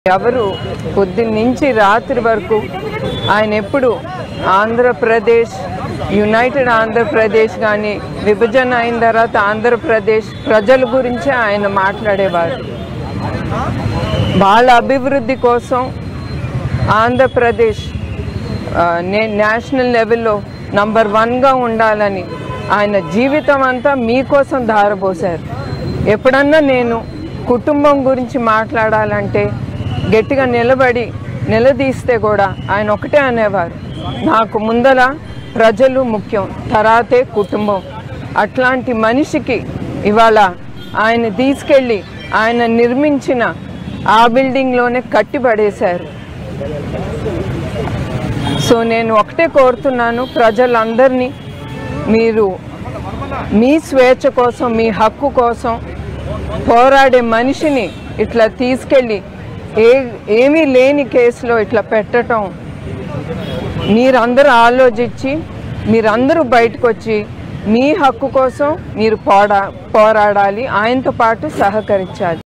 ఎవరు పొద్దున్నుంచి రాత్రి వరకు ఆయన ఎప్పుడు ఆంధ్రప్రదేశ్ యునైటెడ్ ఆంధ్రప్రదేశ్ కానీ విభజన అయిన తర్వాత ఆంధ్రప్రదేశ్ ప్రజల గురించే ఆయన మాట్లాడేవారు వాళ్ళ అభివృద్ధి కోసం ఆంధ్రప్రదేశ్ ఆ, నే- నేషనల్ లెవెల్లో నంబర్ వన్గా ఉండాలని ఆయన జీవితం అంతా మీకోసం ధారపోశారు ఎప్పుడన్నా నేను కుటుంబం గురించి మాట్లాడాలంటే గట్టిగా నిలబడి నిలదీస్తే కూడా ఆయన ఒకటే అనేవారు నాకు ముందల ప్రజలు ముఖ్యం తర్వాతే కుటుంబం అట్లాంటి మనిషికి ఇవాళ ఆయన తీసుకెళ్ళి ఆయన నిర్మించిన ఆ బిల్డింగ్లోనే కట్టిపడేశారు సో నేను ఒకటే కోరుతున్నాను ప్రజలందరినీ మీరు మీ స్వేచ్ఛ కోసం మీ హక్కు కోసం పోరాడే మనిషిని ఇట్లా తీసుకెళ్ళి ఏ ఏమీ లేని కేసులో ఇట్లా పెట్టడం మీరందరూ ఆలోచించి మీరందరూ బయటకు వచ్చి మీ హక్కు కోసం మీరు పోడా పోరాడాలి ఆయనతో పాటు సహకరించాలి